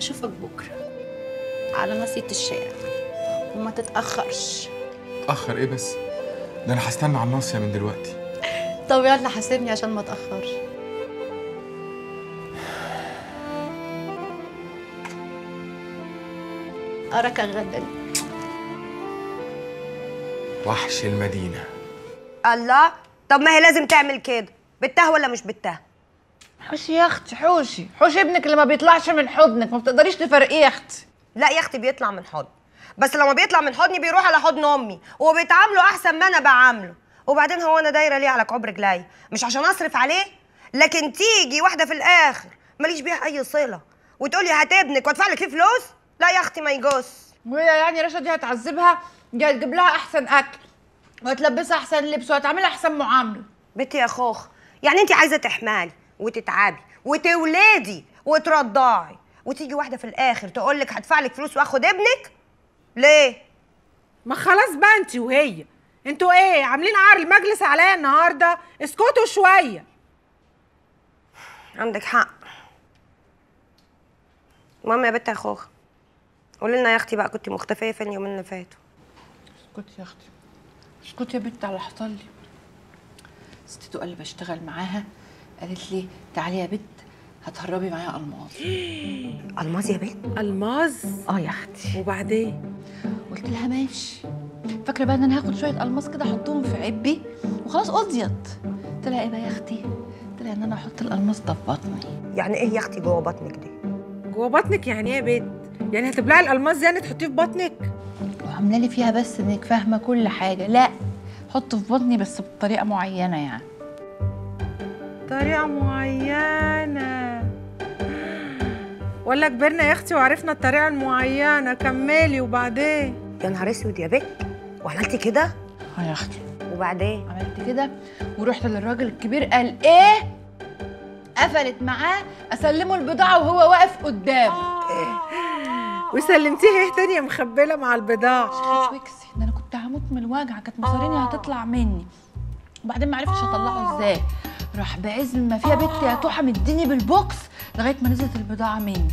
اشوفك بكره على ناصيه الشارع وما تتاخرش اتاخر ايه بس ده انا هستنى على الناصيه من دلوقتي طب يلا حاسبني عشان ما اتاخرش اراك غدا وحش المدينه الله طب ما هي لازم تعمل كده بتاه ولا مش بتاه حوشي يا اختي حوشي حوشي ابنك اللي ما بيطلعش من حضنك ما بتقدريش تفرقيه يا اختي لا يا اختي بيطلع من حضن بس لما بيطلع من حضني بيروح على حضن امي وبيتعاملوا احسن ما انا بعامله وبعدين هو انا دايره ليه على كعب رجلي مش عشان اصرف عليه لكن تيجي واحده في الاخر ماليش بيها اي صله وتقولي هات ابنك وادفع لك فيه فلوس لا يا اختي ما يجوز وهي يعني رشا دي هتعذبها دي هتجيب لها احسن اكل وهتلبسها احسن لبس وهتعملها احسن معامله بنتي يا خوخ يعني انت عايزه تحمالي وتتعبي وتولادي وترضعي وتيجي واحده في الاخر تقول لك هدفع لك فلوس واخد ابنك ليه ما خلاص بقى انت وهي انتوا ايه عاملين عار المجلس عليا النهارده اسكتوا شويه عندك حق المهم يا بنت يا خوخ قولي لنا يا اختي بقى كنت مختفيه فين اليومين اللي فاتوا اسكتي يا اختي اسكتي يا بنت على اللي حصل لي ستته اللي بشتغل معاها قالت لي تعالي يا بنت هتهربي معايا الماظ الماظ يا بنت الماظ اه يا اختي وبعدين قلت لها ماشي فاكره بقى ان انا هاخد شويه الماس كده احطهم في عبي وخلاص قضيت طلع ايه بقى يا اختي طلع ان انا احط الالماس ده في بطني يعني ايه يا اختي جوه بطنك دي جوه بطنك يعني ايه يا بنت يعني هتبلعي الالماس يعني تحطيه في بطنك وعامله لي فيها بس انك فاهمه كل حاجه لا حطه في بطني بس بطريقه معينه يعني طريقه معينه ولا كبرنا يا اختي وعرفنا الطريقه المعينه كملي وبعدين يا نهار اسود يا بنت وعملتي كده اه يا اختي وبعدين عملت كده ورحت للراجل الكبير قال ايه قفلت معاه اسلمه البضاعه وهو واقف قدامه وسلمتيه ايه تانية مخبله مع البضاعه ويكسي ده انا كنت هموت من الوجع كانت مصاريني هتطلع مني وبعدين ما عرفتش اطلعه ازاي راح بعزم ما فيها بنت يا توحه مديني بالبوكس لغايه ما نزلت البضاعه مني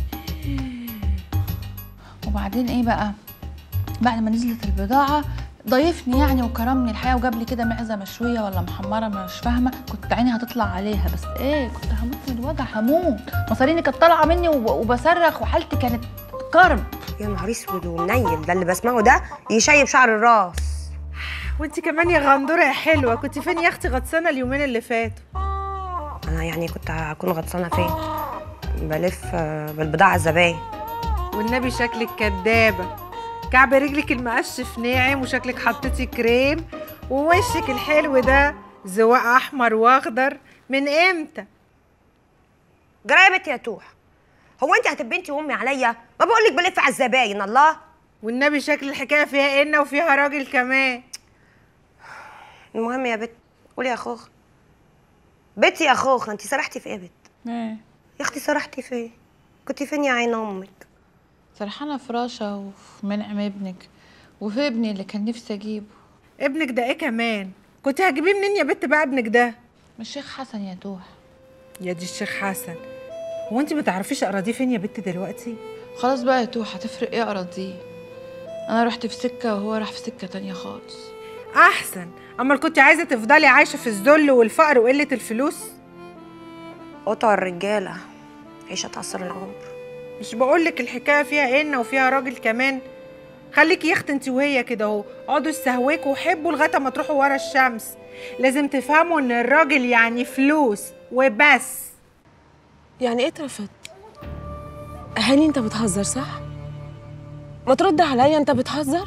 وبعدين ايه بقى بعد ما نزلت البضاعه ضيفني يعني وكرمني الحقيقه وجاب لي كده معزه مشويه ولا محمره مش فاهمه كنت عيني هتطلع عليها بس ايه كنت هموت من الوجع هموت مصاريني كانت طالعه مني وب- وبصرخ وحالتي كانت كرب يا نهار اسود ونيل ده اللي بسمعه ده يشيب شعر الراس وانت كمان يا غندوره يا حلوه كنت فين يا اختي غطسانه اليومين اللي فاتوا انا يعني كنت هكون غطسانه فين بلف آه، بالبضاعه الزباين والنبي شكلك كدابه كعب رجلك المقشف ناعم وشكلك حطيتي كريم ووشك الحلو ده زواق احمر واخضر من امتى جرايه يا بنت يا توح هو انت هتبقي انت وامي عليا ما بقول لك بلف على الزباين الله والنبي شكل الحكايه فيها إنة وفيها راجل كمان المهم يا بت قولي يا خوخ بنتي يا خوخ انت سرحتي في ايه يا بت ايه يا اختي سرحتي في ايه كنت فين يا عين امك سرحانه في رشا وفي منعم ابنك وفي ابني اللي كان نفسي اجيبه ابنك ده ايه كمان كنت هتجيبيه منين يا بت بقى ابنك ده من الشيخ حسن يا توح يا دي الشيخ حسن هو انت ما تعرفيش اراضيه فين يا بت دلوقتي خلاص بقى يا توح هتفرق ايه اراضيه انا رحت في سكه وهو راح في سكه تانية خالص احسن اما كنت عايزه تفضلي عايشه في الذل والفقر وقله الفلوس قطع الرجاله عيشه تعصر العمر مش بقولك الحكايه فيها إنة وفيها راجل كمان خليكي يا اخت انت وهي كده اهو اقعدوا استهواكوا وحبوا لغايه ما تروحوا ورا الشمس لازم تفهموا ان الراجل يعني فلوس وبس يعني ايه اترفضت؟ هاني انت بتهزر صح؟ ما ترد عليا انت بتهزر؟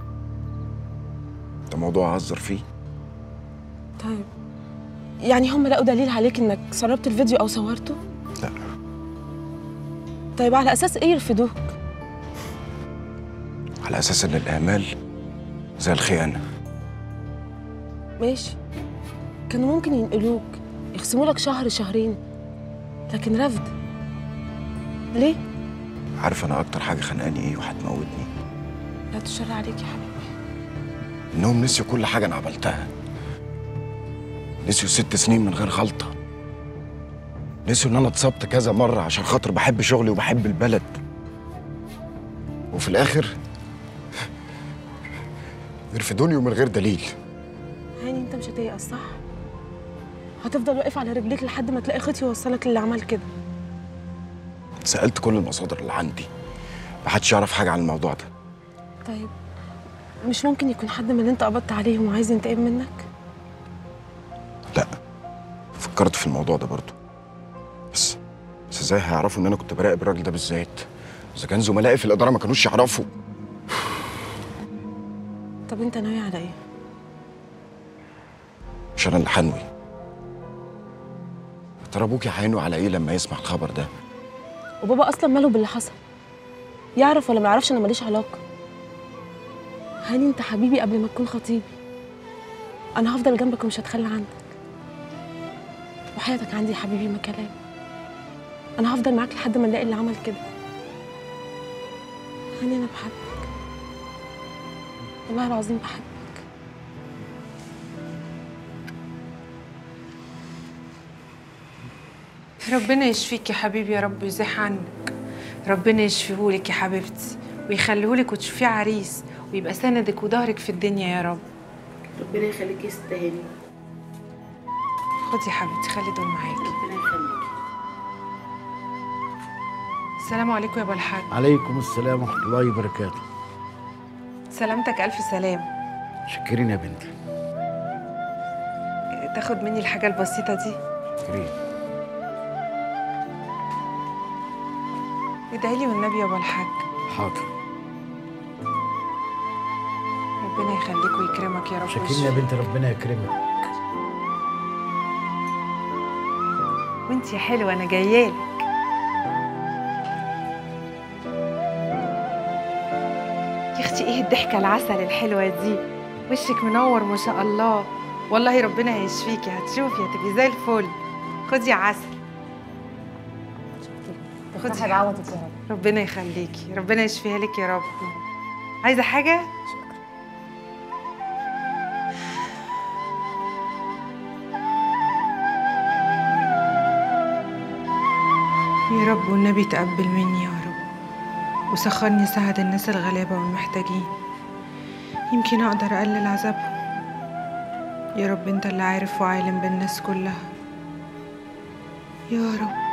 ده موضوع اهزر فيه طيب يعني هم لقوا دليل عليك انك سربت الفيديو او صورته؟ لا طيب على اساس ايه يرفضوك؟ على اساس ان الاهمال زي الخيانه ماشي كانوا ممكن ينقلوك يخصموا لك شهر شهرين لكن رفض ليه؟ عارف انا اكتر حاجه خانقاني ايه وهتموتني لا تشر عليك يا حبيبي انهم نسيوا كل حاجه انا عملتها نسيوا ست سنين من غير غلطه نسيوا ان انا اتصبت كذا مره عشان خاطر بحب شغلي وبحب البلد وفي الاخر يرفدوني ومن غير دليل هاني انت مش هتيأس صح هتفضل واقف على رجليك لحد ما تلاقي خيط يوصلك للي عمل كده سالت كل المصادر اللي عندي محدش يعرف حاجه عن الموضوع ده طيب مش ممكن يكون حد من اللي انت قبضت عليهم وعايز ينتقم منك لا فكرت في الموضوع ده برضه بس بس ازاي هيعرفوا ان انا كنت براقب الراجل ده بالذات اذا كان زملائي في الاداره ما كانوش يعرفوا طب انت ناوي على ايه مش انا اللي حنوي يا ترى ابوكي هينوي على ايه لما يسمع الخبر ده وبابا اصلا ماله باللي حصل يعرف ولا ما يعرفش انا ماليش علاقه هاني انت حبيبي قبل ما تكون خطيبي انا هفضل جنبك ومش هتخلى عنك وحياتك عندي يا حبيبي ما كلام انا هفضل معاك لحد ما نلاقي اللي عمل كده هاني انا بحبك والله العظيم بحبك ربنا يشفيك يا حبيبي يا رب ويزيح عنك ربنا يشفيهولك يا حبيبتي ويخليهولك وتشوفيه عريس ويبقى سندك وظهرك في الدنيا يا رب ربنا يخليكي يستاهلي خدي يا حبيبتي خلي دول معاكي ربنا يخليكي السلام عليكم يا ابو الحاج عليكم السلام ورحمة الله وبركاته سلامتك الف سلام شكرين يا بنتي تاخد مني الحاجه البسيطه دي شكرين ادعي لي والنبي يا ابو الحاج حاضر ربنا يخليك ويكرمك يا رب شكرين يا بنتي ربنا يكرمك وانت يا حلوه انا جايالك يا اختي ايه الضحكه العسل الحلوه دي وشك منور ما شاء الله والله ربنا هيشفيكي هتشوفي هتبقي زي الفل خدي عسل خدي تفتحي بعوضك يا رب ربنا يخليكي ربنا يشفيها لك يا رب عايزه حاجه يا رب والنبي تقبل مني يا رب وسخرني اساعد الناس الغلابه والمحتاجين يمكن اقدر اقلل عذابهم يا رب انت اللي عارف وعالم بالناس كلها يا رب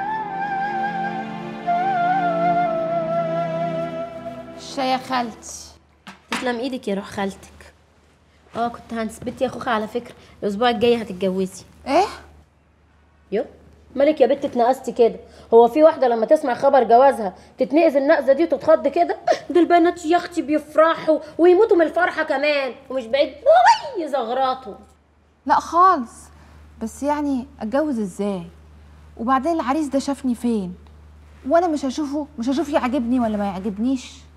الشاي يا خالتي تسلم ايدك يا روح خالتك اه كنت هنثبت يا خوخة على فكرة الاسبوع الجاي هتتجوزي ايه يو مالك يا بنت اتنقصتي كده هو في واحدة لما تسمع خبر جوازها تتنقز النقزة دي وتتخض كده دول البنات يا اختي بيفرحوا ويموتوا من الفرحة كمان ومش بعيد وي يزغرطوا لا خالص بس يعني اتجوز ازاي وبعدين العريس ده شافني فين وانا مش هشوفه مش هشوف يعجبني ولا ما يعجبنيش